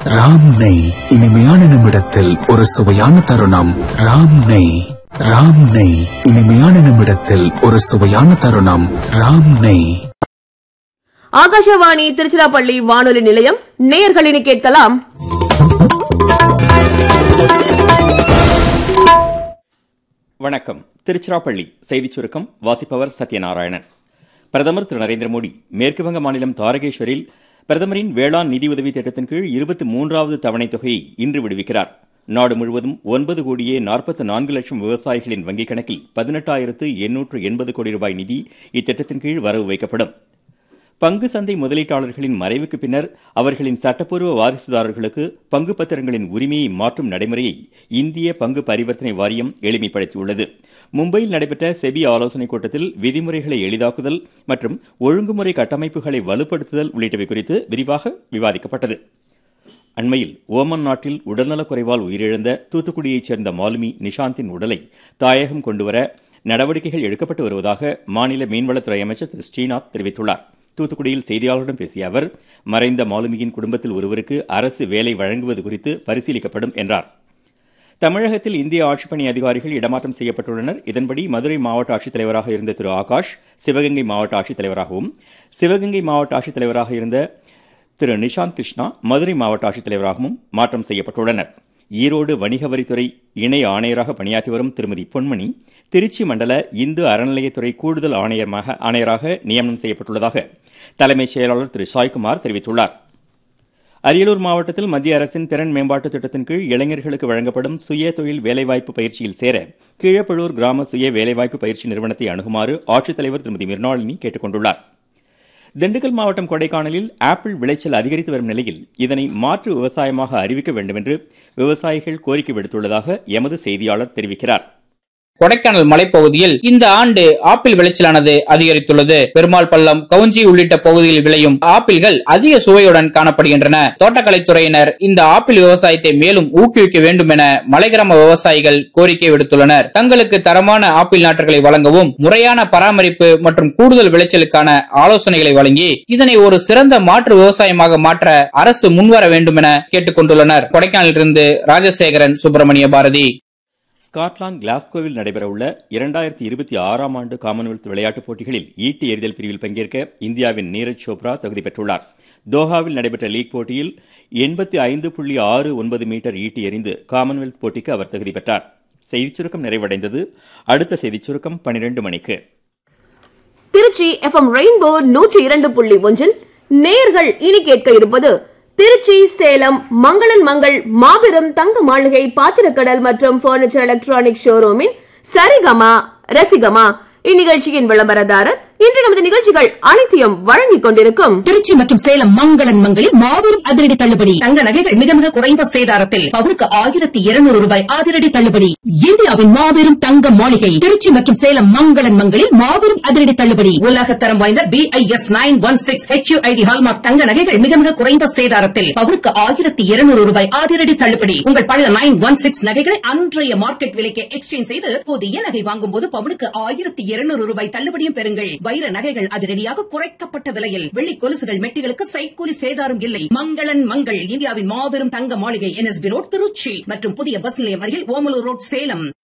ராம் நெய் இனிமையான நிமிடத்தில் ஒரு சுவையான தருணம் ராம் நெய் ராம் நெய் இனிமையான நிமிடத்தில் ஒரு சுவையான தருணம் ராம் நெய் ஆகாஷவாணி திருச்சிராப்பள்ளி வானொலி நிலையம் நேயர்களினி கேட்கலாம் வணக்கம் திருச்சிராப்பள்ளி செய்திச் சுருக்கம் வாசிப்பவர் சத்யநாராயணன் பிரதமர் திரு நரேந்திர மோடி மேற்குவங்க மாநிலம் தாரகேஸ்வரில் பிரதமரின் வேளாண் நிதியுதவி திட்டத்தின் கீழ் இருபத்தி மூன்றாவது தவணைத் தொகையை இன்று விடுவிக்கிறார் நாடு முழுவதும் ஒன்பது கோடியே நாற்பத்து நான்கு லட்சம் விவசாயிகளின் வங்கிக் கணக்கில் பதினெட்டாயிரத்து எண்ணூற்று எண்பது கோடி ரூபாய் நிதி இத்திட்டத்தின் கீழ் வரவு வைக்கப்படும் பங்கு சந்தை முதலீட்டாளர்களின் மறைவுக்கு பின்னர் அவர்களின் சட்டப்பூர்வ வாரிசுதாரர்களுக்கு பங்கு பத்திரங்களின் உரிமையை மாற்றும் நடைமுறையை இந்திய பங்கு பரிவர்த்தனை வாரியம் எளிமைப்படுத்தியுள்ளது மும்பையில் நடைபெற்ற செபி ஆலோசனைக் கூட்டத்தில் விதிமுறைகளை எளிதாக்குதல் மற்றும் ஒழுங்குமுறை கட்டமைப்புகளை வலுப்படுத்துதல் உள்ளிட்டவை குறித்து விரிவாக விவாதிக்கப்பட்டது அண்மையில் ஓமன் நாட்டில் உடல்நலக்குறைவால் உயிரிழந்த தூத்துக்குடியைச் சேர்ந்த மாலுமி நிஷாந்தின் உடலை தாயகம் கொண்டுவர நடவடிக்கைகள் எடுக்கப்பட்டு வருவதாக மாநில மீன்வளத்துறை அமைச்சர் திரு ஸ்ரீநாத் தெரிவித்துள்ளார் தூத்துக்குடியில் செய்தியாளர்களிடம் பேசிய அவர் மறைந்த மாலுமியின் குடும்பத்தில் ஒருவருக்கு அரசு வேலை வழங்குவது குறித்து பரிசீலிக்கப்படும் என்றார் தமிழகத்தில் இந்திய ஆட்சிப்பணி அதிகாரிகள் இடமாற்றம் செய்யப்பட்டுள்ளனர் இதன்படி மதுரை மாவட்ட ஆட்சித்தலைவராக இருந்த திரு ஆகாஷ் சிவகங்கை மாவட்ட ஆட்சித்தலைவராகவும் சிவகங்கை மாவட்ட ஆட்சித்தலைவராக இருந்த திரு நிஷாந்த் கிருஷ்ணா மதுரை மாவட்ட ஆட்சித்தலைவராகவும் மாற்றம் செய்யப்பட்டுள்ளனர் ஈரோடு வணிக வரித்துறை இணை ஆணையராக பணியாற்றி வரும் திருமதி பொன்மணி திருச்சி மண்டல இந்து அறநிலையத்துறை கூடுதல் ஆணையமாக ஆணையராக நியமனம் செய்யப்பட்டுள்ளதாக தலைமைச் செயலாளர் திரு சாய்குமார் தெரிவித்துள்ளார் அரியலூர் மாவட்டத்தில் மத்திய அரசின் திறன் மேம்பாட்டு திட்டத்தின் கீழ் இளைஞர்களுக்கு வழங்கப்படும் சுய தொழில் வேலைவாய்ப்பு பயிற்சியில் சேர கீழப்பழூர் கிராம சுய வேலைவாய்ப்பு பயிற்சி நிறுவனத்தை அணுகுமாறு ஆட்சித்தலைவர் திருமதி மிர்னாளினி கேட்டுக் கொண்டுள்ளார் திண்டுக்கல் மாவட்டம் கொடைக்கானலில் ஆப்பிள் விளைச்சல் அதிகரித்து வரும் நிலையில் இதனை மாற்று விவசாயமாக அறிவிக்க வேண்டும் என்று விவசாயிகள் கோரிக்கை விடுத்துள்ளதாக எமது செய்தியாளர் தெரிவிக்கிறார் கொடைக்கானல் மலைப்பகுதியில் இந்த ஆண்டு ஆப்பிள் விளைச்சலானது அதிகரித்துள்ளது பெருமாள் பள்ளம் கவுஞ்சி உள்ளிட்ட பகுதியில் விளையும் ஆப்பிள்கள் அதிக சுவையுடன் காணப்படுகின்றன தோட்டக்கலைத்துறையினர் இந்த ஆப்பிள் விவசாயத்தை மேலும் ஊக்குவிக்க வேண்டும் என மலைக்கிராம விவசாயிகள் கோரிக்கை விடுத்துள்ளனர் தங்களுக்கு தரமான ஆப்பிள் நாற்றுகளை வழங்கவும் முறையான பராமரிப்பு மற்றும் கூடுதல் விளைச்சலுக்கான ஆலோசனைகளை வழங்கி இதனை ஒரு சிறந்த மாற்று விவசாயமாக மாற்ற அரசு முன்வர வேண்டும் என கேட்டுக் கொண்டுள்ளனர் கொடைக்கானலிலிருந்து ராஜசேகரன் சுப்பிரமணிய பாரதி ஸ்காட்லாந்து கிளாஸ்கோவில் நடைபெறவுள்ள இரண்டாயிரத்தி இருபத்தி ஆறாம் ஆண்டு காமன்வெல்த் விளையாட்டுப் போட்டிகளில் ஈட்டி எறிதல் பிரிவில் பங்கேற்க இந்தியாவின் நீரஜ் சோப்ரா தகுதி பெற்றுள்ளார் தோஹாவில் நடைபெற்ற லீக் போட்டியில் எண்பத்தி ஐந்து புள்ளி ஆறு ஒன்பது மீட்டர் ஈட்டி எறிந்து காமன்வெல்த் போட்டிக்கு அவர் தகுதி பெற்றார் செய்திச் சுருக்கம் நிறைவடைந்தது அடுத்த செய்திச் சுருக்கம் பனிரெண்டு மணிக்கு திருச்சி எஃப்எம் ரெயின்போ நூற்றி இரண்டு புள்ளி ஒன்றில் நேர்கள் இனி கேட்க இருப்பது திருச்சி சேலம் மங்களன் மங்கள் மாபெரும் தங்க மாளிகை பாத்திரக்கடல் மற்றும் பர்னிச்சர் எலக்ட்ரானிக் ஷோரூமின் சரிகமா ரசிகமா இந்நிகழ்ச்சியின் விளம்பரதாரர் இன்று நமது நிகழ்ச்சிகள் அனைத்தையும் வழங்கிக் கொண்டிருக்கும் திருச்சி மற்றும் சேலம் மங்களன் மங்களில் மாபெரும் அதிரடி தள்ளுபடி தங்க நகைகள் மிக மிக குறைந்த சேதாரத்தில் பவுனுக்கு ஆயிரத்தி இருநூறு ரூபாய் அதிரடி தள்ளுபடி இந்தியாவின் மாபெரும் தங்க மாளிகை திருச்சி மற்றும் சேலம் மங்களன் மங்களில் மாபெரும் அதிரடி தள்ளுபடி உலகத்தரம் வாய்ந்த B I S nine one six HUID hallmark தங்க நகைகள் மிக மிக குறைந்த சேதாரத்தில் பவுனுக்கு ஆயிரத்தி இருநூறு ரூபாய் அதிரடி தள்ளுபடி உங்கள் பழைய நைன் ஒன் சிக்ஸ் நகைகளை அன்றைய மார்க்கெட் விலைக்கு எக்ஸ்சேஞ்ச் செய்து புதிய நகை வாங்கும் போது பவுனுக்கு ஆயிரத்தி இருநூறு ரூபாய் தள்ளுபடியும் பெறுங்கள் வைர நகைகள் அதிரடியாக குறைக்கப்பட்ட விலையில் வெள்ளி கொலுசுகள் மெட்டிகளுக்கு சைக்கூலி சேதாரம் இல்லை மங்களன் மங்கள் இந்தியாவின் மாபெரும் தங்க மாளிகை என்எஸ்பி ரோட் திருச்சி மற்றும் புதிய பஸ் நிலையம் அருகில் ஓமலூர் ரோட் சேலம்